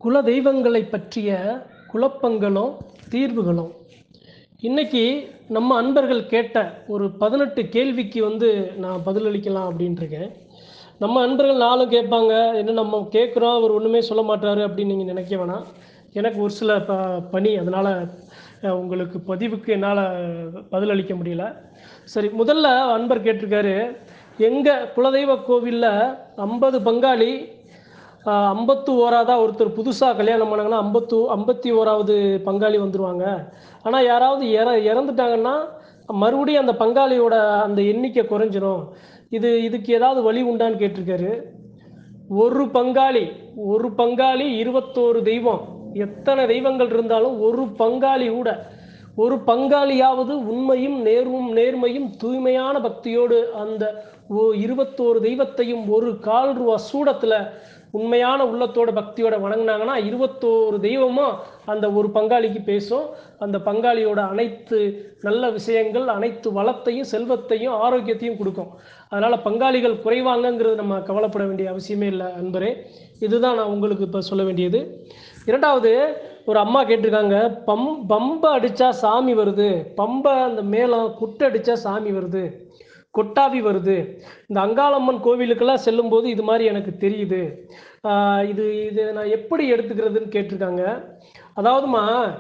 குல தெய்வங்களை பற்றிய குழப்பங்களும் தீர்வுகளும் இன்னைக்கு நம்ம அன்பர்கள் கேட்ட ஒரு பதினெட்டு கேள்விக்கு வந்து நான் பதிலளிக்கலாம் அப்படின்ட்டுருக்கேன் நம்ம அன்பர்கள் நாளும் கேட்பாங்க என்ன நம்ம கேட்குறோம் அவர் ஒன்றுமே சொல்ல மாட்டாரு அப்படின்னு நீங்கள் நினைக்க வேணாம் எனக்கு ஒரு சில ப பணி அதனால் உங்களுக்கு பதிவுக்கு என்னால் பதிலளிக்க முடியல சரி முதல்ல அன்பர் கேட்டிருக்காரு எங்கள் குலதெய்வ கோவிலில் ஐம்பது பங்காளி ஐம்பத்து ஓராவதாக ஒருத்தர் புதுசாக கல்யாணம் பண்ணாங்கன்னா ஐம்பத்து ஐம்பத்தி ஓராவது பங்காளி வந்துடுவாங்க ஆனால் யாராவது இற இறந்துட்டாங்கன்னா மறுபடியும் அந்த பங்காளியோட அந்த எண்ணிக்கை குறைஞ்சிரும் இது இதுக்கு ஏதாவது வழி உண்டான்னு கேட்டிருக்காரு ஒரு பங்காளி ஒரு பங்காளி இருபத்தோரு தெய்வம் எத்தனை தெய்வங்கள் இருந்தாலும் ஒரு பங்காளி கூட ஒரு பங்காளியாவது உண்மையும் நேர்வும் நேர்மையும் தூய்மையான பக்தியோடு அந்த ஓ இருபத்தோரு தெய்வத்தையும் ஒரு கால் ரூபா சூடத்தில் உண்மையான உள்ளத்தோட பக்தியோட வணங்கினாங்கன்னா இருபத்தோரு தெய்வமும் அந்த ஒரு பங்காளிக்கு பேசும் அந்த பங்காளியோட அனைத்து நல்ல விஷயங்கள் அனைத்து வளத்தையும் செல்வத்தையும் ஆரோக்கியத்தையும் கொடுக்கும் அதனால் பங்காளிகள் குறைவாங்கங்கிறது நம்ம கவலைப்பட வேண்டிய அவசியமே இல்லை அன்பரே இதுதான் நான் உங்களுக்கு இப்போ சொல்ல வேண்டியது இரண்டாவது ஒரு அம்மா கேட்டிருக்காங்க பம் பம்பை அடித்தா சாமி வருது பம்பை அந்த மேளம் குட்டை அடித்தா சாமி வருது கொட்டாவி வருது இந்த அங்காளம்மன் கோவிலுக்கெல்லாம் செல்லும்போது இது மாதிரி எனக்கு தெரியுது இது இது நான் எப்படி எடுத்துக்கிறதுன்னு கேட்டிருக்காங்க அதாவதுமா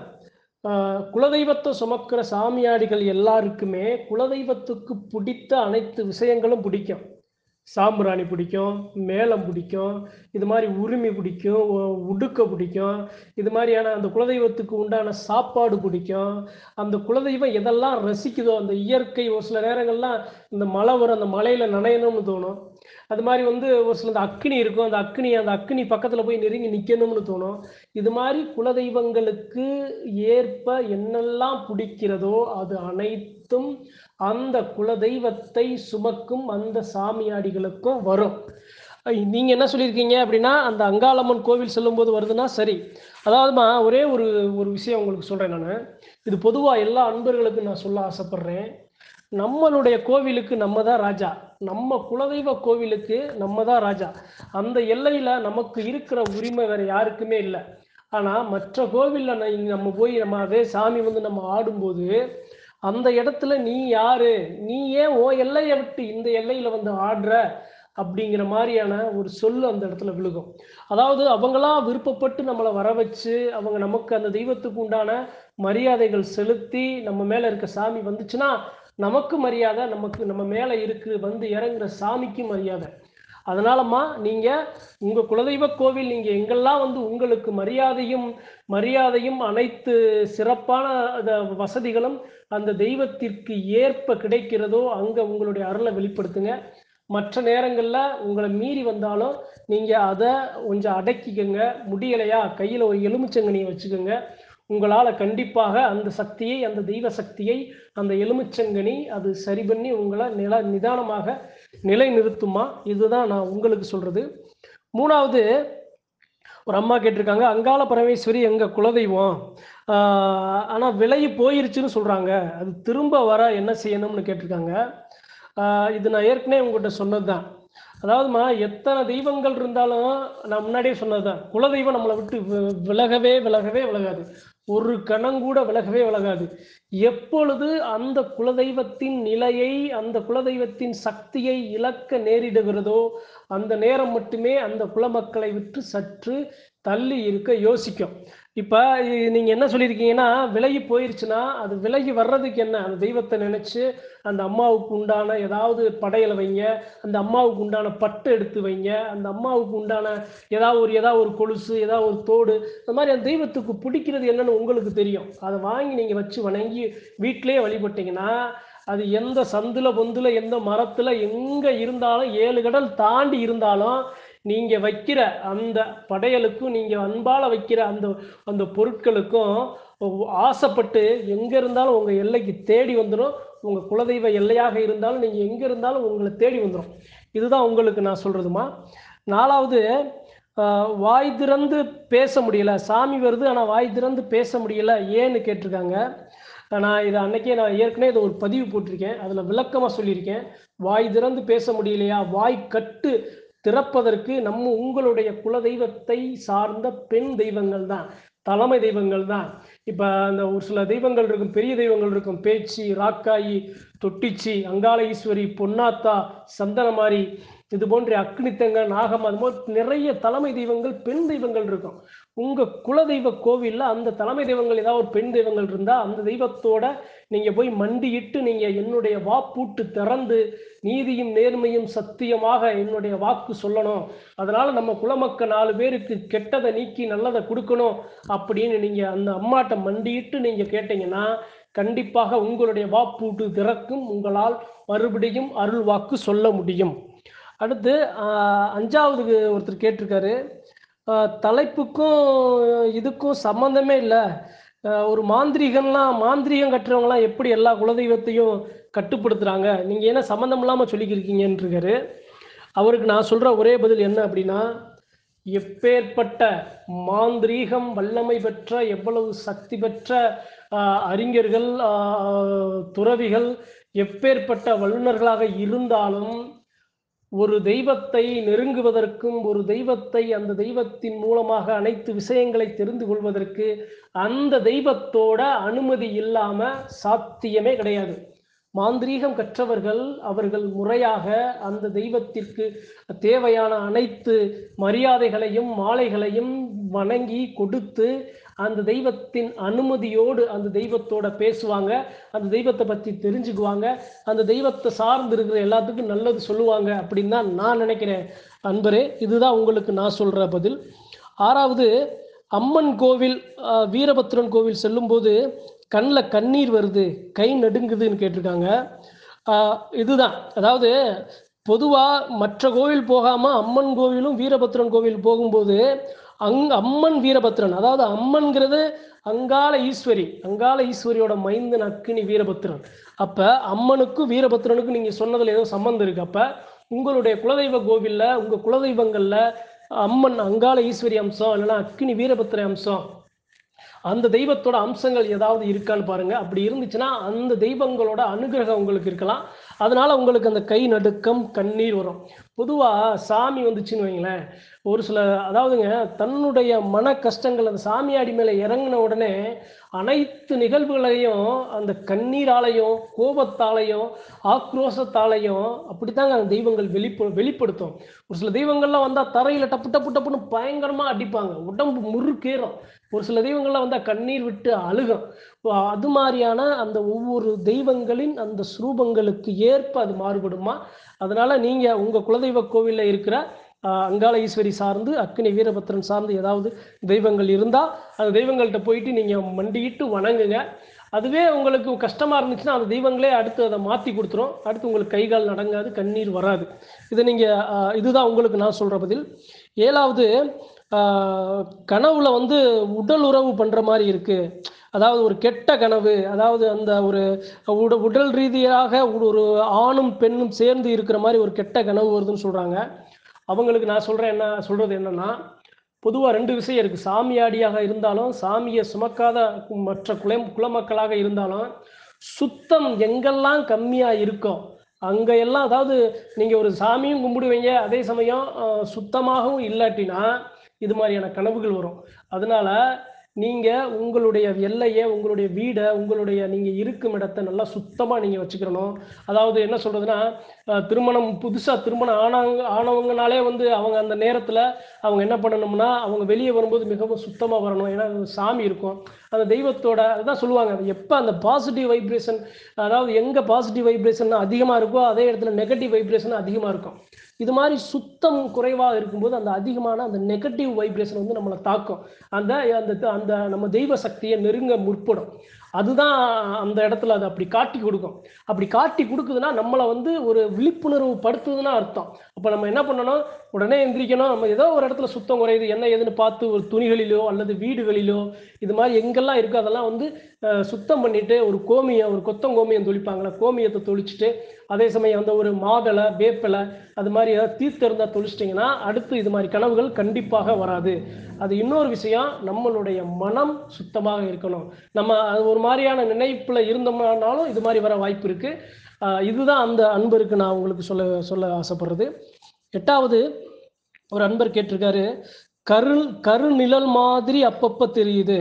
குலதெய்வத்தை சுமக்கிற சாமியாடிகள் எல்லாருக்குமே குலதெய்வத்துக்கு பிடித்த அனைத்து விஷயங்களும் பிடிக்கும் சாம்பிராணி பிடிக்கும் மேளம் பிடிக்கும் இது மாதிரி உரிமை பிடிக்கும் உடுக்க பிடிக்கும் இது மாதிரியான அந்த குலதெய்வத்துக்கு உண்டான சாப்பாடு பிடிக்கும் அந்த குலதெய்வம் எதெல்லாம் ரசிக்குதோ அந்த இயற்கை ஒரு சில நேரங்கள்லாம் இந்த மழை வரும் அந்த மலையில் நனையணும்னு தோணும் அது மாதிரி வந்து ஒரு சில அந்த அக்னி இருக்கும் அந்த அக்னி அந்த அக்னி பக்கத்தில் போய் நெருங்கி நிற்கணும்னு தோணும் இது மாதிரி குலதெய்வங்களுக்கு ஏற்ப என்னெல்லாம் பிடிக்கிறதோ அது அனைத்தும் அந்த குலதெய்வத்தை சுமக்கும் அந்த சாமியாடிகளுக்கும் வரும் நீங்க என்ன சொல்லியிருக்கீங்க அப்படின்னா அந்த அங்காளம்மன் கோவில் செல்லும்போது வருதுன்னா சரி அதாவதுமா ஒரே ஒரு ஒரு விஷயம் உங்களுக்கு சொல்றேன் நான் இது பொதுவாக எல்லா அன்பர்களுக்கும் நான் சொல்ல ஆசைப்படுறேன் நம்மளுடைய கோவிலுக்கு நம்ம தான் ராஜா நம்ம குலதெய்வ கோவிலுக்கு நம்ம தான் ராஜா அந்த எல்லையில் நமக்கு இருக்கிற உரிமை வேற யாருக்குமே இல்லை ஆனால் மற்ற கோவிலில் நம்ம போய் நம்ம அதே சாமி வந்து நம்ம ஆடும்போது அந்த இடத்துல நீ யாரு நீ ஏன் ஓ எல்லையை விட்டு இந்த எல்லையில வந்து ஆடுற அப்படிங்கிற மாதிரியான ஒரு சொல்லு அந்த இடத்துல விழுகும் அதாவது அவங்களா விருப்பப்பட்டு நம்மளை வர வச்சு அவங்க நமக்கு அந்த தெய்வத்துக்கு உண்டான மரியாதைகள் செலுத்தி நம்ம மேல இருக்க சாமி வந்துச்சுன்னா நமக்கு மரியாதை நமக்கு நம்ம மேல இருக்கு வந்து இறங்குற சாமிக்கு மரியாதை அதனாலம்மா நீங்க உங்க குலதெய்வ கோவில் நீங்க எங்கெல்லாம் வந்து உங்களுக்கு மரியாதையும் மரியாதையும் அனைத்து சிறப்பான வசதிகளும் அந்த தெய்வத்திற்கு ஏற்ப கிடைக்கிறதோ அங்க உங்களுடைய அருளை வெளிப்படுத்துங்க மற்ற நேரங்களில் உங்களை மீறி வந்தாலும் நீங்கள் அதை கொஞ்சம் அடக்கிக்கங்க முடியலையா கையில் ஒரு எலுமிச்சங்கனியை வச்சுக்கோங்க உங்களால் கண்டிப்பாக அந்த சக்தியை அந்த தெய்வ சக்தியை அந்த எலுமிச்சங்கனி அது சரி பண்ணி உங்களை நில நிதானமாக நிலை நிறுத்துமா இதுதான் நான் உங்களுக்கு சொல்கிறது மூணாவது ஒரு அம்மா கேட்டிருக்காங்க அங்காள பரமேஸ்வரி எங்கள் குலதெய்வம் ஆனால் விலை போயிருச்சுன்னு சொல்கிறாங்க அது திரும்ப வர என்ன செய்யணும்னு கேட்டிருக்காங்க இது நான் ஏற்கனவே உங்கள்கிட்ட சொன்னது தான் அதாவதுமா எத்தனை தெய்வங்கள் இருந்தாலும் நான் முன்னாடியே சொன்னது தான் குலதெய்வம் நம்மளை விட்டு விலகவே விலகவே விலகாது ஒரு கணங்கூட விலகவே விலகாது எப்பொழுது அந்த குலதெய்வத்தின் நிலையை அந்த குலதெய்வத்தின் சக்தியை இழக்க நேரிடுகிறதோ அந்த நேரம் மட்டுமே அந்த குலமக்களை விட்டு சற்று தள்ளி இருக்க யோசிக்கும் இப்போ நீங்கள் என்ன சொல்லியிருக்கீங்கன்னா விலகி போயிருச்சுன்னா அது விலகி வர்றதுக்கு என்ன அந்த தெய்வத்தை நினச்சி அந்த அம்மாவுக்கு உண்டான ஏதாவது படையலை வைங்க அந்த அம்மாவுக்கு உண்டான பட்டு எடுத்து வைங்க அந்த அம்மாவுக்கு உண்டான ஏதாவது ஒரு ஏதாவது ஒரு கொலுசு ஏதாவது ஒரு தோடு இந்த மாதிரி அந்த தெய்வத்துக்கு பிடிக்கிறது என்னன்னு உங்களுக்கு தெரியும் அதை வாங்கி நீங்கள் வச்சு வணங்கி வீட்டிலேயே வழிபட்டீங்கன்னா அது எந்த சந்துல பொந்துல எந்த மரத்துல எங்க இருந்தாலும் ஏழு கடல் தாண்டி இருந்தாலும் நீங்க வைக்கிற அந்த படையலுக்கும் நீங்க அன்பால வைக்கிற அந்த அந்த பொருட்களுக்கும் ஆசைப்பட்டு எங்க இருந்தாலும் உங்க எல்லைக்கு தேடி வந்துடும் உங்க குலதெய்வ எல்லையாக இருந்தாலும் நீங்க எங்க இருந்தாலும் உங்களை தேடி வந்துடும் இதுதான் உங்களுக்கு நான் சொல்றதுமா நாலாவது வாய் திறந்து பேச முடியல சாமி வருது ஆனால் வாய் திறந்து பேச முடியல ஏன்னு கேட்டிருக்காங்க நான் இதை அன்னைக்கே நான் ஏற்கனவே இதை ஒரு பதிவு போட்டிருக்கேன் அதில் விளக்கமாக சொல்லியிருக்கேன் வாய் திறந்து பேச முடியலையா வாய் கட்டு திறப்பதற்கு நம்ம உங்களுடைய குலதெய்வத்தை சார்ந்த பெண் தெய்வங்கள் தான் தலைமை தெய்வங்கள் தான் இப்போ அந்த ஒரு சில தெய்வங்கள் இருக்கும் பெரிய தெய்வங்கள் இருக்கும் பேச்சி ராக்காயி தொட்டிச்சி அங்காள ஈஸ்வரி பொன்னாத்தா சந்தனமாரி இது போன்ற அக்னித்தங்க நாகம் அது மாதிரி நிறைய தலைமை தெய்வங்கள் பெண் தெய்வங்கள் இருக்கும் உங்க குலதெய்வ கோவில்ல அந்த தலைமை தெய்வங்கள் ஏதாவது ஒரு பெண் தெய்வங்கள் இருந்தா அந்த தெய்வத்தோட நீங்க போய் மண்டியிட்டு நீங்க என்னுடைய வாப்பூட்டு திறந்து நீதியும் நேர்மையும் சத்தியமாக என்னுடைய வாக்கு சொல்லணும் அதனால நம்ம குலமக்க நாலு பேருக்கு கெட்டதை நீக்கி நல்லதை கொடுக்கணும் அப்படின்னு நீங்க அந்த அம்மாட்ட மண்டியிட்டு நீங்க கேட்டீங்கன்னா கண்டிப்பாக உங்களுடைய வாப்பூட்டு திறக்கும் உங்களால் மறுபடியும் அருள் வாக்கு சொல்ல முடியும் அடுத்து ஆஹ், அஞ்சாவது ஒருத்தர் கேட்டிருக்காரு ஆஹ், தலைப்புக்கும் இதுக்கும் சம்மந்தமே இல்லை ஒரு மாந்திரிகம்லாம் மாந்திரிகம் கட்டுறவங்களாம் எப்படி எல்லா குலதெய்வத்தையும் கட்டுப்படுத்துறாங்க நீங்க என்ன சம்மந்தம் இல்லாம சொல்லிக்கிருக்கீங்கன்னு இருக்காரு அவருக்கு நான் சொல்ற ஒரே பதில் என்ன அப்படின்னா எப்பேற்பட்ட மாந்திரீகம் வல்லமை பெற்ற எவ்வளவு சக்தி பெற்ற ஆஹ், அறிஞர்கள் ஆஹ், துறவிகள் எப்பேற்பட்ட வல்லுநர்களாக இருந்தாலும் ஒரு தெய்வத்தை நெருங்குவதற்கும் ஒரு தெய்வத்தை அந்த தெய்வத்தின் மூலமாக அனைத்து விஷயங்களை தெரிந்து கொள்வதற்கு அந்த தெய்வத்தோட அனுமதி இல்லாம சாத்தியமே கிடையாது மாந்திரீகம் கற்றவர்கள் அவர்கள் முறையாக அந்த தெய்வத்திற்கு தேவையான அனைத்து மரியாதைகளையும் மாலைகளையும் வணங்கி கொடுத்து அந்த தெய்வத்தின் அனுமதியோடு அந்த தெய்வத்தோட பேசுவாங்க அந்த தெய்வத்தை பற்றி தெரிஞ்சுக்குவாங்க அந்த தெய்வத்தை சார்ந்து இருக்கிற எல்லாத்துக்கும் நல்லது சொல்லுவாங்க அப்படின்னு தான் நான் நினைக்கிறேன் அன்பரே இதுதான் உங்களுக்கு நான் சொல்ற பதில் ஆறாவது அம்மன் கோவில் ஆஹ், வீரபத்ரன் கோவில் செல்லும்போது கண்ணில் கண்ணீர் வருது கை நடுங்குதுன்னு கேட்டிருக்காங்க ஆஹ், இதுதான் அதாவது பொதுவாக மற்ற கோவில் போகாமல் அம்மன் கோவிலும் வீரபத்ரன் கோவில் போகும்போது அங் அம்மன் வீரபத்ரன் அதாவது அம்மன்கிறது அங்காள ஈஸ்வரி அங்காள ஈஸ்வரியோட மைந்தன் அக்கினி வீரபத்ரன் அப்ப அம்மனுக்கும் வீரபத்ரனுக்கும் நீங்க சொன்னதுல ஏதோ சம்மந்தம் இருக்கு அப்ப உங்களுடைய குலதெய்வ கோவில்ல உங்க குலதெய்வங்கள்ல அம்மன் அங்காள ஈஸ்வரி அம்சம் இல்லைன்னா அக்கினி வீரபத்ர அம்சம் அந்த தெய்வத்தோட அம்சங்கள் ஏதாவது இருக்கான்னு பாருங்க அப்படி இருந்துச்சுன்னா அந்த தெய்வங்களோட அனுகிரகம் உங்களுக்கு இருக்கலாம் அதனால உங்களுக்கு அந்த கை நடுக்கம் கண்ணீர் வரும் பொதுவா சாமி வந்துச்சுன்னு வைங்களேன் ஒரு சில அதாவதுங்க தன்னுடைய மன கஷ்டங்கள் அந்த சாமியாடி மேல இறங்கின உடனே அனைத்து நிகழ்வுகளையும் அந்த கண்ணீராலையும் கோபத்தாலையும் ஆக்ரோஷத்தாலையும் அப்படித்தாங்க அந்த தெய்வங்கள் வெளிப்ப வெளிப்படுத்தும் ஒரு சில தெய்வங்கள்லாம் வந்தா தரையில டப்பு டப்பு டப்புன்னு பயங்கரமா அடிப்பாங்க உடம்பு முறுக்கேறும் ஒரு சில தெய்வங்கள்லாம் வந்தா கண்ணீர் விட்டு அழுகும் இப்போ அது மாதிரியான அந்த ஒவ்வொரு தெய்வங்களின் அந்த ஸ்ரூபங்களுக்கு ஏற்ப அது மாறுபடுமா அதனால நீங்க உங்க குலதெய்வ கோவில்ல இருக்கிற ஆஹ், அங்காள ஈஸ்வரி சார்ந்து அக்கினி வீரபத்ரன் சார்ந்து ஏதாவது தெய்வங்கள் இருந்தா அந்த தெய்வங்கள்ட்ட போயிட்டு நீங்க மண்டியிட்டு வணங்குங்க அதுவே உங்களுக்கு கஷ்டமா இருந்துச்சுன்னா அந்த தெய்வங்களே அடுத்து அதை மாத்தி கொடுத்துரும் அடுத்து உங்களுக்கு கை கால் நடங்காது கண்ணீர் வராது இதை நீங்க ஆஹ், இதுதான் உங்களுக்கு நான் சொல்ற பதில் ஏழாவது ஆஹ், கனவுல வந்து உடல் உறவு பண்ற மாதிரி இருக்கு அதாவது ஒரு கெட்ட கனவு அதாவது அந்த ஒரு உட உடல் ரீதியாக ஒரு ஒரு ஆணும் பெண்ணும் சேர்ந்து இருக்கிற மாதிரி ஒரு கெட்ட கனவு வருதுன்னு சொல்றாங்க அவங்களுக்கு நான் சொல்றேன் என்ன சொல்றது என்னன்னா பொதுவா ரெண்டு விஷயம் இருக்கு சாமியாடியாக இருந்தாலும் சாமியை சுமக்காத மற்ற குல குலமக்களாக இருந்தாலும் சுத்தம் எங்கெல்லாம் கம்மியா இருக்கோ அங்க எல்லாம் அதாவது நீங்க ஒரு சாமியும் கும்பிடுவீங்க அதே சமயம் அஹ், சுத்தமாகவும் இல்லாட்டினா இது மாதிரியான கனவுகள் வரும் அதனால நீங்க உங்களுடைய எல்லையை உங்களுடைய வீடை உங்களுடைய நீங்க இருக்கும் இடத்தை நல்லா சுத்தமா நீங்க வச்சுக்கிறணும் அதாவது என்ன சொல்றதுன்னா அஹ், திருமணம் புதுசா திருமணம் ஆனாங்க ஆனவங்கனாலே வந்து அவங்க அந்த நேரத்துல அவங்க என்ன பண்ணணும்னா அவங்க வெளியே வரும்போது மிகவும் சுத்தமா வரணும் ஏன்னா அது சாமி இருக்கும் அந்த தெய்வத்தோட அதுதான் சொல்லுவாங்க அது எப்போ அந்த பாசிட்டிவ் வைப்ரேஷன் அதாவது எங்க பாசிட்டிவ் வைப்ரேஷன் அதிகமா இருக்கோ அதே இடத்துல நெகட்டிவ் வைப்ரேஷன் அதிகமா இருக்கும் இது மாதிரி சுத்தம் குறைவாக இருக்கும்போது அந்த அதிகமான அந்த நெகட்டிவ் வைப்ரேஷன் வந்து நம்மளை தாக்கும் அந்த அந்த அந்த நம்ம தெய்வ சக்தியை நெருங்க முற்படும் அதுதான் அந்த இடத்துல அது அப்படி காட்டி கொடுக்கும் அப்படி காட்டி கொடுக்குதுன்னா நம்மளை வந்து ஒரு விழிப்புணர்வு படுத்துதுன்னா அர்த்தம் அப்போ நம்ம என்ன பண்ணணும் உடனே எந்திரிக்கணும் நம்ம ஏதோ ஒரு இடத்துல சுத்தம் குறையுது என்ன ஏதுன்னு பார்த்து ஒரு துணிகளிலோ அல்லது வீடுகளிலோ இது மாதிரி எங்கெல்லாம் இருக்கோ அதெல்லாம் வந்து அஹ், சுத்தம் பண்ணிட்டு ஒரு கோமியம் ஒரு கொத்தங்கோமியம் தொளிப்பாங்களே கோமியத்தை தொளிச்சுட்டு அதே சமயம் அந்த ஒரு மாதளை வேப்பிலை அது மாதிரி ஏதாவது தீர்த்து இருந்தால் தொளிச்சிட்டிங்கன்னா அடுத்து இது மாதிரி கனவுகள் கண்டிப்பாக வராது அது இன்னொரு விஷயம் நம்மளுடைய மனம் சுத்தமாக இருக்கணும் நம்ம அது ஒரு மாதிரியான நினைப்புல இருந்தோம்னாலும் இது மாதிரி வர வாய்ப்பு இருக்கு ஆஹ் இதுதான் அந்த அன்பருக்கு நான் உங்களுக்கு சொல்ல சொல்ல ஆசைப்படுறது எட்டாவது ஒரு அன்பர் கேட்டிருக்காரு கரு கருநிழல் மாதிரி அப்பப்போ தெரியுது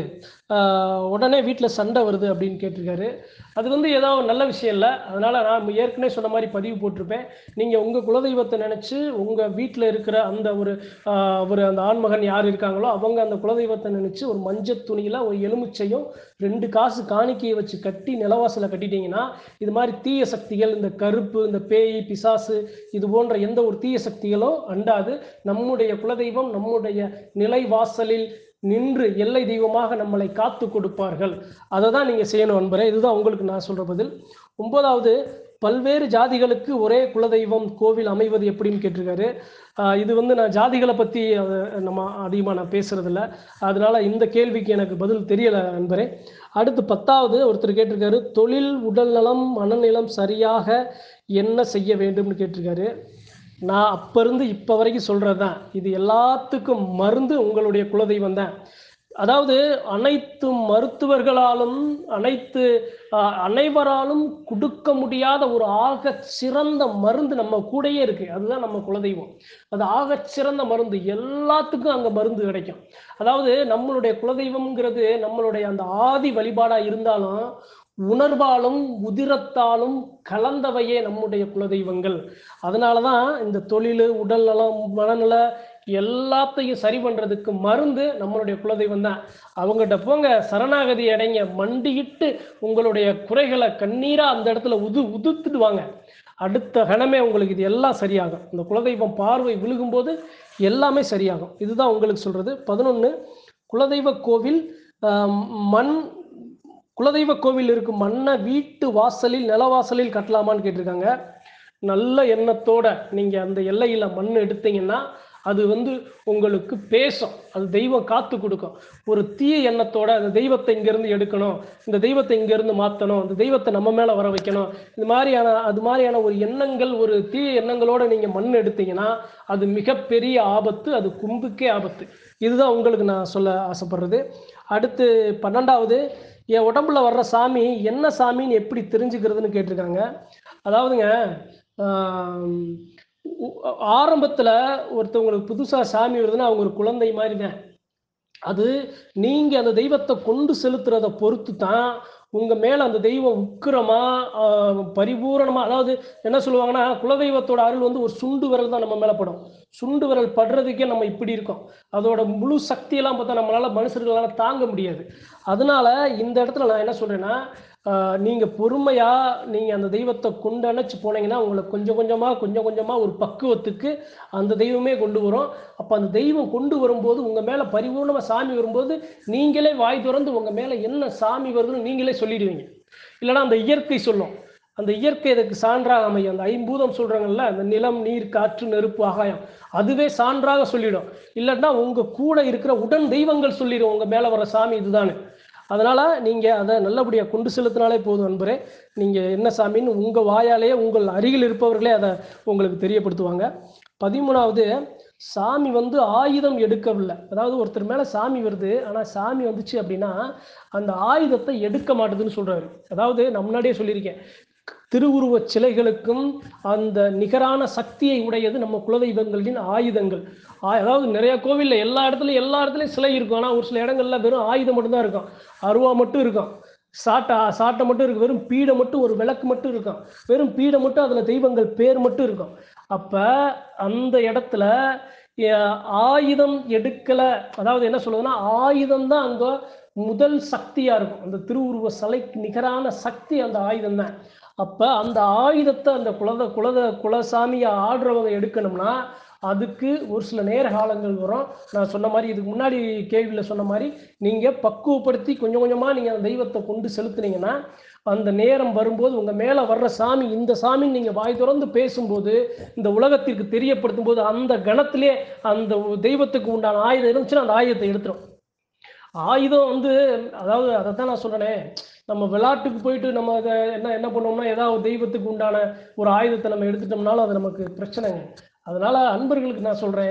ஆஹ் உடனே வீட்டில் சண்டை வருது அப்படின்னு கேட்டிருக்காரு அது வந்து ஏதோ ஒரு நல்ல விஷயம் இல்லை அதனால் நான் ஏற்கனவே சொன்ன மாதிரி பதிவு போட்டிருப்பேன் நீங்கள் உங்கள் குலதெய்வத்தை நினச்சி உங்கள் வீட்டில் இருக்கிற அந்த ஒரு ஆஹ் ஒரு அந்த ஆண்மகன் யார் இருக்காங்களோ அவங்க அந்த குலதெய்வத்தை நினச்சி ஒரு மஞ்சள் துணியில் ஒரு எலுமிச்சையும் ரெண்டு காசு காணிக்கையை வச்சு கட்டி நிலவாசலை கட்டிட்டீங்கன்னா இது மாதிரி தீய சக்திகள் இந்த கருப்பு இந்த பேய் பிசாசு இது போன்ற எந்த ஒரு தீய சக்திகளும் அண்டாது நம்முடைய குலதெய்வம் நம்முடைய நிலைவாசலில் நின்று எல்லை தெய்வமாக நம்மளை காத்து கொடுப்பார்கள் அதை தான் நீங்கள் செய்யணும் அன்பரே இதுதான் உங்களுக்கு நான் சொல்கிற பதில் ஒன்பதாவது பல்வேறு ஜாதிகளுக்கு ஒரே குலதெய்வம் கோவில் அமைவது எப்படின்னு கேட்டிருக்காரு ஆஹ் இது வந்து நான் ஜாதிகளை பற்றி நம்ம அதிகமாக நான் பேசுறதில்ல அதனால இந்த கேள்விக்கு எனக்கு பதில் தெரியலை நண்பரே அடுத்து பத்தாவது ஒருத்தர் கேட்டிருக்காரு தொழில் உடல்நலம் மனநலம் சரியாக என்ன செய்ய வேண்டும்னு கேட்டிருக்காரு நான் அப்ப இருந்து இப்போ வரைக்கும் சொல்கிறது தான் இது எல்லாத்துக்கும் மருந்து உங்களுடைய குலதெய்வம் தான் அதாவது அனைத்து மருத்துவர்களாலும் அனைத்து ஆஹ், அனைவராலும் கொடுக்க முடியாத ஒரு ஆக சிறந்த மருந்து நம்ம கூடயே இருக்கு அதுதான் நம்ம குலதெய்வம் அது ஆக சிறந்த மருந்து எல்லாத்துக்கும் அங்கே மருந்து கிடைக்கும் அதாவது நம்மளுடைய குலதெய்வம்ங்கிறது நம்மளுடைய அந்த ஆதி வழிபாடா இருந்தாலும் உணர்வாலும் உதிரத்தாலும் கலந்தவையே நம்முடைய குலதெய்வங்கள் அதனால தான் இந்த தொழில் உடல் நலம் மனநல எல்லாத்தையும் சரி பண்றதுக்கு மருந்து நம்மளுடைய குலதெய்வம் தான் அவங்ககிட்ட போங்க சரணாகதி அடைங்க மண்டியிட்டு உங்களுடைய குறைகளை கண்ணீரா அந்த இடத்துல உது உதுத்துடுவாங்க அடுத்த கணமே உங்களுக்கு இது எல்லாம் சரியாகும் இந்த குலதெய்வம் பார்வை விழுகும்போது எல்லாமே சரியாகும் இதுதான் உங்களுக்கு சொல்றது பதினொன்று குலதெய்வ கோவில் ஆஹ், மண் குலதெய்வ கோவில் இருக்கும் மண்ணை வீட்டு வாசலில் நிலவாசலில் கட்டலாமான்னு கேட்டிருக்காங்க நல்ல எண்ணத்தோட நீங்க அந்த எல்லையில மண் எடுத்தீங்கன்னா அது வந்து உங்களுக்கு பேசும் அது தெய்வம் காத்து கொடுக்கும் ஒரு தீய எண்ணத்தோட அந்த தெய்வத்தை இங்கிருந்து எடுக்கணும் இந்த தெய்வத்தை இங்கிருந்து மாற்றணும் இந்த தெய்வத்தை நம்ம மேல வர வைக்கணும் இது மாதிரியான அது மாதிரியான ஒரு எண்ணங்கள் ஒரு தீய எண்ணங்களோட நீங்க மண் எடுத்தீங்கன்னா அது மிகப்பெரிய ஆபத்து அது கும்புக்கே ஆபத்து இதுதான் உங்களுக்கு நான் சொல்ல ஆசைப்படுறது அடுத்து பன்னெண்டாவது என் உடம்புல வர்ற சாமி என்ன சாமின்னு எப்படி தெரிஞ்சுக்கிறதுன்னு கேட்டிருக்காங்க அதாவதுங்க ஆம், உ- ஆரம்பத்துல ஒருத்தவங்களுக்கு புதுசா சாமி வருதுன்னா அவங்க ஒரு குழந்தை மாதிரி தான் அது நீங்க அந்த தெய்வத்தை கொண்டு செலுத்துறத பொறுத்து தான் உங்க மேல அந்த தெய்வம் உக்கிரமா ஆஹ், பரிபூரணமா அதாவது என்ன சொல்லுவாங்கன்னா குலதெய்வத்தோட அருள் வந்து ஒரு சுண்டு விரல் தான் நம்ம மேல படும் சுண்டு விரல் படுறதுக்கே நம்ம இப்படி இருக்கோம் அதோட முழு சக்தியெல்லாம் பார்த்தா நம்மளால மனுஷர்களால தாங்க முடியாது அதனால இந்த இடத்துல நான் என்ன சொல்றேன்னா ஆஹ், நீங்க பொறுமையா நீங்க அந்த தெய்வத்தை கொண்டு அணைச்சு போனீங்கன்னா உங்களை கொஞ்சம் கொஞ்சமா கொஞ்சம் கொஞ்சமா ஒரு பக்குவத்துக்கு அந்த தெய்வமே கொண்டு வரும் அப்ப அந்த தெய்வம் கொண்டு வரும்போது உங்க மேல பரிபூர்ணமா சாமி வரும்போது நீங்களே வாய் திறந்து உங்க மேல என்ன சாமி வருதுன்னு நீங்களே சொல்லிடுவீங்க இல்லைன்னா அந்த இயற்கை சொல்லும் அந்த இயற்கை இதுக்கு சான்றாக அமையும் அந்த ஐம்பூதம் சொல்றாங்கல்ல அந்த நிலம் நீர் காற்று நெருப்பு ஆகாயம் அதுவே சான்றாக சொல்லிடும் இல்லைன்னா உங்க கூட இருக்கிற உடன் தெய்வங்கள் சொல்லிடும் உங்க மேல வர சாமி இதுதானு அதனால நீங்க அதை நல்லபடியா கொண்டு செலுத்தினாலே போதும் அன்பரே நீங்க என்ன சாமின்னு உங்க வாயாலேயே உங்கள் அருகில் இருப்பவர்களே அதை உங்களுக்கு தெரியப்படுத்துவாங்க பதிமூணாவது சாமி வந்து ஆயுதம் எடுக்கவில்லை அதாவது ஒருத்தர் மேல சாமி வருது ஆனா சாமி வந்துச்சு அப்படின்னா அந்த ஆயுதத்தை எடுக்க மாட்டுதுன்னு சொல்றாரு அதாவது நான் முன்னாடியே சொல்லியிருக்கேன் திருவுருவச் சிலைகளுக்கும் அந்த நிகரான சக்தியை உடையது நம்ம குலதெய்வங்களின் ஆயுதங்கள் ஆ- அதாவது நிறைய கோவில்ல எல்லா இடத்துலயும் எல்லா இடத்துலயும் சிலை இருக்கும் ஆனா ஒரு சில இடங்கள்ல வெறும் ஆயுதம் மட்டும்தான் இருக்கும் அருவா மட்டும் இருக்கும் சாட்டை சாட்டை மட்டும் இருக்கு வெறும் பீடை மட்டும் ஒரு விளக்கு மட்டும் இருக்கும் வெறும் பீடை மட்டும் அதுல தெய்வங்கள் பேர் மட்டும் இருக்கும் அப்ப அந்த இடத்துல அஹ், ஆயுதம் எடுக்கல அதாவது என்ன சொல்லுதுன்னா ஆயுதம் தான் அங்க முதல் சக்தியா இருக்கும் அந்த திருவுருவ சிலைக்கு நிகரான சக்தி அந்த ஆயுதம் தான் அப்ப அந்த ஆயுதத்தை அந்த குலத குலத குலசாமியை ஆடுறவங்க எடுக்கணும்னா அதுக்கு ஒரு சில நேர காலங்கள் வரும் நான் சொன்ன மாதிரி இதுக்கு முன்னாடி கேள்வியில் சொன்ன மாதிரி நீங்க பக்குவப்படுத்தி கொஞ்சம் கொஞ்சமா நீங்க அந்த தெய்வத்தை கொண்டு செலுத்துனீங்கன்னா அந்த நேரம் வரும்போது உங்க மேல வர்ற சாமி இந்த சாமி நீங்க வாய் திறந்து பேசும்போது இந்த உலகத்திற்கு தெரியப்படுத்தும் போது அந்த கணத்திலே அந்த தெய்வத்துக்கு உண்டான ஆயுதம் இருந்துச்சுன்னா அந்த ஆயுதத்தை எடுத்துரும் ஆயுதம் வந்து அதாவது அதை தான் நான் சொல்றேனே நம்ம விளையாட்டுக்கு போயிட்டு நம்ம அதை என்ன என்ன பண்ணோம்னா ஏதாவது ஒரு தெய்வத்துக்கு உண்டான ஒரு ஆயுதத்தை நம்ம எடுத்துட்டோம்னாலும் அது நமக்கு பிரச்சனைங்க அதனால அன்பர்களுக்கு நான் சொல்றேன்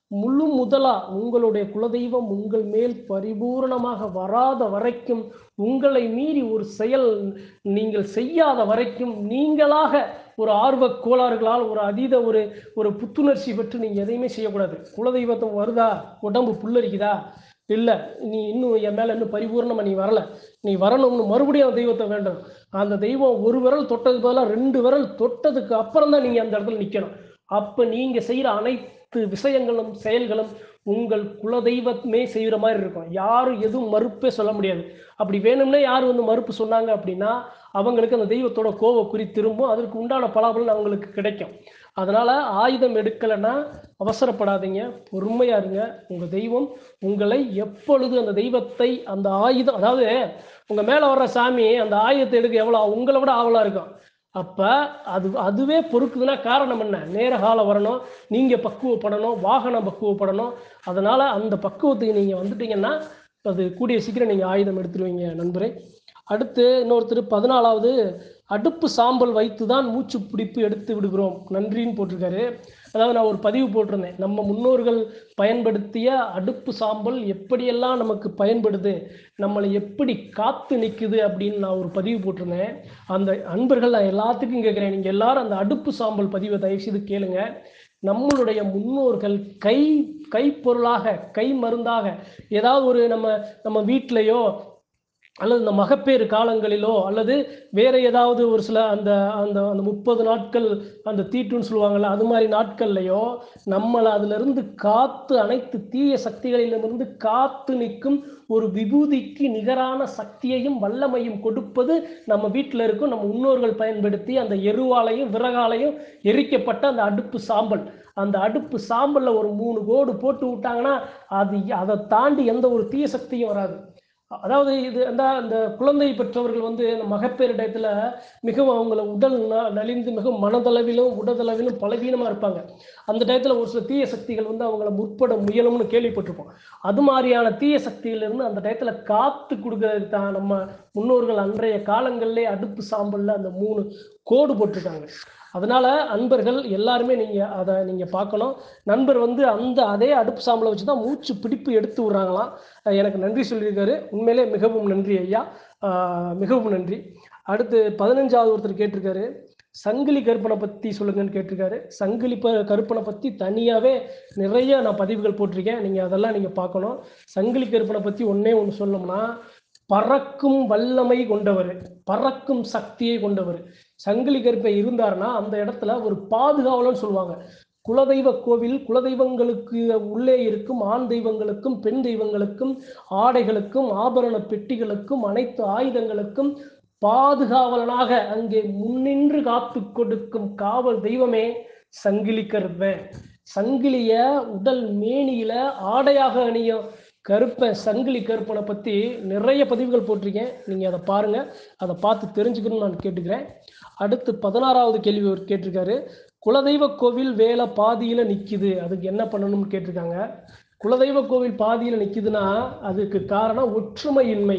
முழு முதலா உங்களுடைய குலதெய்வம் உங்கள் மேல் பரிபூரணமாக வராத வரைக்கும் உங்களை மீறி ஒரு செயல் நீங்கள் செய்யாத வரைக்கும் நீங்களாக ஒரு ஆர்வக் கோளாறுகளால் ஒரு அதீத ஒரு ஒரு புத்துணர்ச்சி பெற்று நீங்கள் எதையுமே செய்யக்கூடாது குலதெய்வத்தை வருதா உடம்பு புல்லரிக்குதா இல்லை நீ இன்னும் என் மேலே இன்னும் பரிபூர்ணமாக நீ வரல நீ வரணும்னு மறுபடியும் அந்த தெய்வத்தை வேண்டும் அந்த தெய்வம் ஒரு விரல் தொட்டதுக்கு பதிலாக ரெண்டு விரல் தொட்டதுக்கு அப்புறம் தான் நீங்கள் அந்த இடத்துல நிற்கணும் அப்போ நீங்கள் செய்கிற அனைத்து விஷயங்களும் செயல்களும் உங்கள் குலதெய்வமே செய்கிற மாதிரி இருக்கும் யாரும் எதுவும் மறுப்பே சொல்ல முடியாது அப்படி வேணும்னே யார் வந்து மறுப்பு சொன்னாங்க அப்படின்னா அவங்களுக்கு அந்த தெய்வத்தோட கோவ குறி திரும்பும் அதற்கு உண்டான பலாபலன் அவங்களுக்கு கிடைக்கும் அதனால ஆயுதம் எடுக்கலைன்னா அவசரப்படாதீங்க பொறுமையா இருங்க உங்க தெய்வம் உங்களை எப்பொழுது அந்த தெய்வத்தை அந்த ஆயுதம் அதாவது உங்க மேல வர்ற சாமி அந்த ஆயுதத்தை எடுக்க எவ்வளவு உங்களை விட ஆவலா இருக்கும் அப்ப அது அதுவே பொறுக்குதுன்னா காரணம் என்ன நேர காலம் வரணும் நீங்க பக்குவப்படணும் வாகனம் பக்குவப்படணும் அதனால அந்த பக்குவத்துக்கு நீங்க வந்துட்டீங்கன்னா அது கூடிய சீக்கிரம் நீங்க ஆயுதம் எடுத்துருவீங்க நண்பரே அடுத்து இன்னொருத்தர் பதினாலாவது அடுப்பு சாம்பல் வைத்து தான் மூச்சு பிடிப்பு எடுத்து விடுகிறோம் நன்றின்னு போட்டிருக்காரு அதாவது நான் ஒரு பதிவு போட்டிருந்தேன் நம்ம முன்னோர்கள் பயன்படுத்திய அடுப்பு சாம்பல் எப்படியெல்லாம் நமக்கு பயன்படுது நம்மளை எப்படி காத்து நிற்குது அப்படின்னு நான் ஒரு பதிவு போட்டிருந்தேன் அந்த அன்பர்கள் நான் எல்லாத்துக்கும் கேட்குறேன் நீங்கள் எல்லாரும் அந்த அடுப்பு சாம்பல் பதிவை தயவுசெய்து கேளுங்க நம்மளுடைய முன்னோர்கள் கை கைப்பொருளாக கை மருந்தாக ஏதாவது ஒரு நம்ம நம்ம வீட்டிலையோ அல்லது இந்த மகப்பேறு காலங்களிலோ அல்லது வேற ஏதாவது ஒரு சில அந்த அந்த அந்த முப்பது நாட்கள் அந்த தீட்டுன்னு சொல்லுவாங்கள்ல அது மாதிரி நாட்கள்லையோ நம்மளை அதிலிருந்து காத்து அனைத்து தீய சக்திகளிலிருந்து காத்து நிற்கும் ஒரு விபூதிக்கு நிகரான சக்தியையும் வல்லமையும் கொடுப்பது நம்ம வீட்டில் இருக்கும் நம்ம முன்னோர்கள் பயன்படுத்தி அந்த எருவாலையும் விறகாலையும் எரிக்கப்பட்ட அந்த அடுப்பு சாம்பல் அந்த அடுப்பு சாம்பல்ல ஒரு மூணு கோடு போட்டு விட்டாங்கன்னா அது அதை தாண்டி எந்த ஒரு தீய சக்தியும் வராது அதாவது இது அந்த அந்த குழந்தை பெற்றவர்கள் வந்து இந்த மகப்பேறு டயத்தில் மிகவும் அவங்கள உடல் ந- நலிந்து மிகவும் மனதளவிலும் உடதளவிலும் பலவீனமாக இருப்பாங்க அந்த டயத்தில் ஒரு சில தீய சக்திகள் வந்து அவங்கள முற்பட முயலும்னு கேள்விப்பட்டிருப்போம் அது மாதிரியான தீய சக்தியிலிருந்து அந்த டயத்தில் காத்து கொடுக்கறதுக்கு தான் நம்ம முன்னோர்கள் அன்றைய காலங்களிலே அடுப்பு சாம்பல்ல அந்த மூணு கோடு போட்டிருக்காங்க அதனால அன்பர்கள் எல்லாருமே நீங்க அதை நீங்க பார்க்கணும் நண்பர் வந்து அந்த அதே அடுப்பு சாம்பலை வச்சு தான் மூச்சு பிடிப்பு எடுத்து விடுறாங்களாம் அஹ் எனக்கு நன்றி சொல்லியிருக்காரு உண்மையிலே மிகவும் நன்றி ஐயா ஆஹ் மிகவும் நன்றி அடுத்து பதினஞ்சாவது ஒருத்தர் கேட்டிருக்காரு சங்கிலி கருப்பனை பற்றி சொல்லுங்கன்னு கேட்டிருக்காரு சங்கிலி ப கருப்பனை பற்றி தனியாகவே நிறைய நான் பதிவுகள் போட்டிருக்கேன் நீங்கள் அதெல்லாம் நீங்கள் பார்க்கணும் சங்கிலி கருப்பனை பற்றி ஒன்றே ஒன்று சொல்லணும்னா பறக்கும் வல்லமை கொண்டவர் பறக்கும் சக்தியை கொண்டவர் சங்கிலி கருப்பை இருந்தாருன்னா அந்த இடத்துல ஒரு பாதுகாவலன்னு சொல்லுவாங்க குலதெய்வ கோவில் குலதெய்வங்களுக்கு உள்ளே இருக்கும் ஆண் தெய்வங்களுக்கும் பெண் தெய்வங்களுக்கும் ஆடைகளுக்கும் ஆபரண பெட்டிகளுக்கும் அனைத்து ஆயுதங்களுக்கும் பாதுகாவலனாக அங்கே முன்னின்று காத்து கொடுக்கும் காவல் தெய்வமே சங்கிலி கருப்பன் சங்கிலிய உடல் மேனியில ஆடையாக அணியும் கருப்பன் சங்கிலி கருப்பனை பத்தி நிறைய பதிவுகள் போட்டிருக்கேன் நீங்க அதை பாருங்க அதை பார்த்து தெரிஞ்சுக்கணும்னு நான் கேட்டுக்கிறேன் அடுத்து பதினாறாவது கேள்வி அவர் கேட்டிருக்காரு குலதெய்வ கோவில் வேலை பாதியில நிக்குது அதுக்கு என்ன பண்ணணும்னு கேட்டிருக்காங்க குலதெய்வ கோவில் பாதியில நிக்குதுன்னா அதுக்கு காரணம் ஒற்றுமையின்மை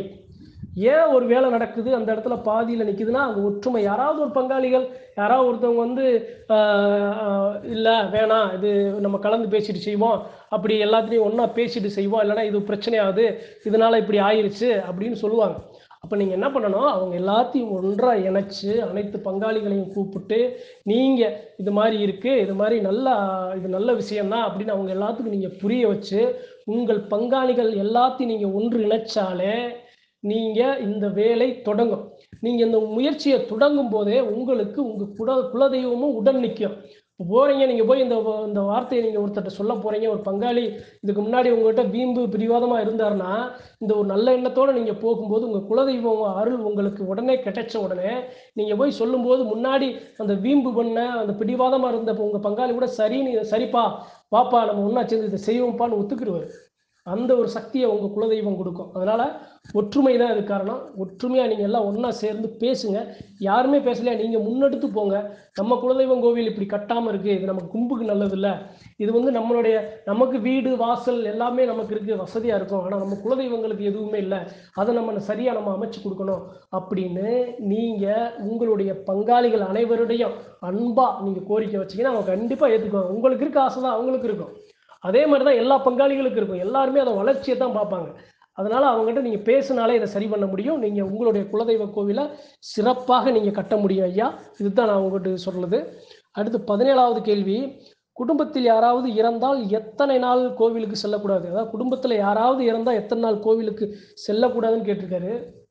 ஏன் ஒரு வேலை நடக்குது அந்த இடத்துல பாதியில் நிற்குதுன்னா அங்கே ஒற்றுமை யாராவது ஒரு பங்காளிகள் யாராவது ஒருத்தவங்க வந்து இல்லை வேணாம் இது நம்ம கலந்து பேசிட்டு செய்வோம் அப்படி எல்லாத்துலேயும் ஒன்றா பேசிட்டு செய்வோம் இல்லைன்னா இது பிரச்சனை ஆகுது இதனால இப்படி ஆயிருச்சு அப்படின்னு சொல்லுவாங்க அப்போ நீங்கள் என்ன பண்ணணும் அவங்க எல்லாத்தையும் ஒன்றாக இணைச்சு அனைத்து பங்காளிகளையும் கூப்பிட்டு நீங்கள் இது மாதிரி இருக்குது இது மாதிரி நல்லா இது நல்ல விஷயம்தான் அப்படின்னு அவங்க எல்லாத்துக்கும் நீங்கள் புரிய வச்சு உங்கள் பங்காளிகள் எல்லாத்தையும் நீங்கள் ஒன்று இணைச்சாலே நீங்க இந்த வேலை தொடங்கும் நீங்க இந்த முயற்சியை தொடங்கும் போதே உங்களுக்கு உங்க குல குலதெய்வமும் உடன் நிற்கும் இப்போ போறீங்க நீங்க போய் இந்த வ- இந்த வார்த்தையை நீங்க ஒருத்தர்ட்ட சொல்ல போறீங்க ஒரு பங்காளி இதுக்கு முன்னாடி உங்ககிட்ட வீம்பு பிடிவாதமா இருந்தாருன்னா இந்த ஒரு நல்ல எண்ணத்தோட நீங்க போகும்போது உங்க குலதெய்வம் அருள் உங்களுக்கு உடனே கிடைச்ச உடனே நீங்க போய் சொல்லும்போது முன்னாடி அந்த வீம்பு பண்ண அந்த பிடிவாதமா இருந்த உங்க பங்காளி கூட சரி நீ சரிப்பா வாப்பா நம்ம ஒண்ணா சேர்ந்து இதை செய்வோம்ப்பான்னு ஒத்துக்கிடுவார் அந்த ஒரு சக்தியை உங்க குலதெய்வம் கொடுக்கும் அதனால ஒற்றுமை தான் இது காரணம் ஒற்றுமையா நீங்க எல்லாம் ஒண்ணா சேர்ந்து பேசுங்க யாருமே பேசலையா நீங்க முன்னெடுத்து போங்க நம்ம குலதெய்வம் கோவில் இப்படி கட்டாம இருக்கு இது நமக்கு கும்புக்கு நல்லது இல்ல இது வந்து நம்மளுடைய நமக்கு வீடு வாசல் எல்லாமே நமக்கு இருக்கு வசதியா இருக்கும் ஆனா நம்ம குலதெய்வங்களுக்கு எதுவுமே இல்லை அதை நம்ம சரியா நம்ம அமைச்சு கொடுக்கணும் அப்படின்னு நீங்க உங்களுடைய பங்காளிகள் அனைவருடையும் அன்பா நீங்க கோரிக்கை வச்சீங்கன்னா அவங்க கண்டிப்பா ஏத்துக்குவாங்க உங்களுக்கு இருக்க ஆசை தான் அவங்களுக்கு இருக்கும் அதே மாதிரி தான் எல்லா பங்காளிகளுக்கும் இருக்கும் எல்லாருமே அதை வளர்ச்சியை தான் பார்ப்பாங்க அதனால் அவங்ககிட்ட நீங்கள் பேசினாலே இதை சரி பண்ண முடியும் நீங்கள் உங்களுடைய குலதெய்வ கோவிலை சிறப்பாக நீங்கள் கட்ட முடியும் ஐயா இதுதான் நான் உங்கள்கிட்ட சொல்கிறது அடுத்து பதினேழாவது கேள்வி குடும்பத்தில் யாராவது இறந்தால் எத்தனை நாள் கோவிலுக்கு செல்லக்கூடாது அதாவது குடும்பத்தில் யாராவது இறந்தால் எத்தனை நாள் கோவிலுக்கு செல்லக்கூடாதுன்னு கேட்டிருக்காரு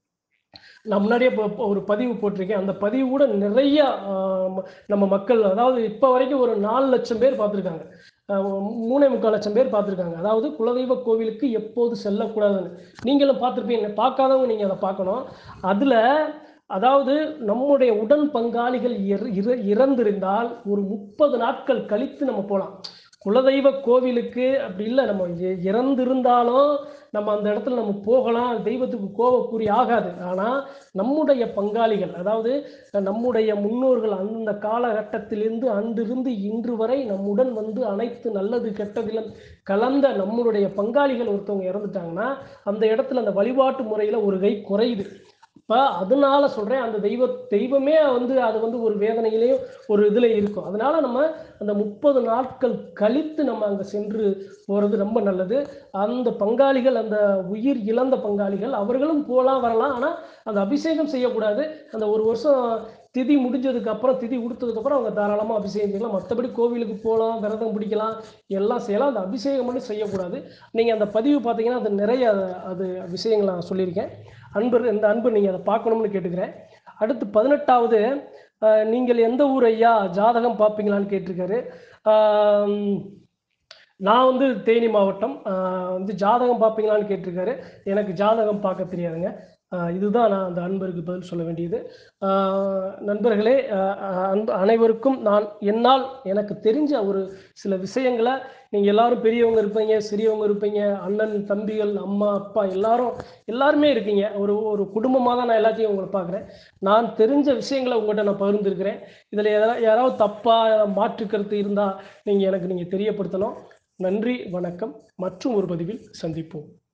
நான் முன்னாடியே இப்போ இப்போ ஒரு பதிவு போட்டிருக்கேன் அந்த பதிவு கூட நிறைய ஆஹ், நம்ம மக்கள் அதாவது இப்போ வரைக்கும் ஒரு நாலு லட்சம் பேர் பார்த்துருக்காங்க மூணே முக்கால் லட்சம் பேர் பார்த்துருக்காங்க அதாவது குலதெய்வ கோவிலுக்கு எப்போது செல்லக்கூடாதுன்னு நீங்களும் பார்த்துருப்பீங்க பார்க்காதவங்க நீங்கள் அதை பார்க்கணும் அதில் அதாவது நம்முடைய உடன் பங்காளிகள் இற- இற- இறந்திருந்தால் ஒரு முப்பது நாட்கள் கழித்து நம்ம போகலாம் குலதெய்வ கோவிலுக்கு அப்படி இல்லை நம்ம இ- இறந்திருந்தாலும் நம்ம அந்த இடத்துல நம்ம போகலாம் தெய்வத்துக்கு கோவக்குறி ஆகாது ஆனால் நம்முடைய பங்காளிகள் அதாவது நம்முடைய முன்னோர்கள் அந்த காலகட்டத்திலிருந்து அன்றிருந்து இன்று வரை நம்முடன் வந்து அனைத்து நல்லது கெட்டதிலும் கலந்த நம்மளுடைய பங்காளிகள் ஒருத்தவங்க இறந்துட்டாங்கன்னா அந்த இடத்துல அந்த வழிபாட்டு முறையில் ஒரு கை குறையுது இப்போ அதனால சொல்கிறேன் அந்த தெய்வ தெய்வமே வந்து அது வந்து ஒரு வேதனையிலையும் ஒரு இதில் இருக்கும் அதனால நம்ம அந்த முப்பது நாட்கள் கழித்து நம்ம அங்கே சென்று போகிறது ரொம்ப நல்லது அந்த பங்காளிகள் அந்த உயிர் இழந்த பங்காளிகள் அவர்களும் போகலாம் வரலாம் ஆனால் அந்த அபிஷேகம் செய்யக்கூடாது அந்த ஒரு வருஷம் திதி முடிஞ்சதுக்கு அப்புறம் திதி கொடுத்ததுக்கு அப்புறம் அவங்க தாராளமாக அபிஷேகம் செய்யலாம் மற்றபடி கோவிலுக்கு போகலாம் விரதம் பிடிக்கலாம் எல்லாம் செய்யலாம் அந்த அபிஷேகம் மட்டும் செய்யக்கூடாது நீங்கள் அந்த பதிவு பார்த்தீங்கன்னா அது நிறைய அது- அது விஷயங்கள் நான் சொல்லியிருக்கேன் அன்பர் இந்த அன்பு நீங்கள் அதை பார்க்கணும்னு கேட்டுக்கிறேன் அடுத்து பதினெட்டாவது அஹ், நீங்கள் எந்த ஊர் ஐயா ஜாதகம் பார்ப்பீங்களான்னு கேட்டிருக்காரு ஆம், நான் வந்து தேனி மாவட்டம் ஆஹ் வந்து ஜாதகம் பார்ப்பீங்களான்னு கேட்டிருக்காரு எனக்கு ஜாதகம் பார்க்க தெரியாதுங்க ஆஹ் இதுதான் நான் அந்த அன்பருக்கு பதில் சொல்ல வேண்டியது ஆஹ் நண்பர்களே ஆஹ் ஆஹ் அன்பு அனைவருக்கும் நான் என்னால் எனக்கு தெரிஞ்ச ஒரு சில விஷயங்களை நீங்கள் எல்லாரும் பெரியவங்க இருப்பீங்க சிறியவங்க இருப்பீங்க அண்ணன் தம்பிகள் அம்மா அப்பா எல்லாரும் எல்லாருமே இருக்கீங்க ஒரு ஒரு குடும்பமாக தான் நான் எல்லாத்தையும் உங்களை பார்க்குறேன் நான் தெரிஞ்ச விஷயங்களை உங்கள்கிட்ட நான் பகிர்ந்துருக்கிறேன் இதில் யாரா- யாராவது தப்பாக மாற்று கருத்து இருந்தால் நீங்கள் எனக்கு நீங்கள் தெரியப்படுத்தணும் நன்றி வணக்கம் மற்றும் ஒரு பதிவில் சந்திப்போம்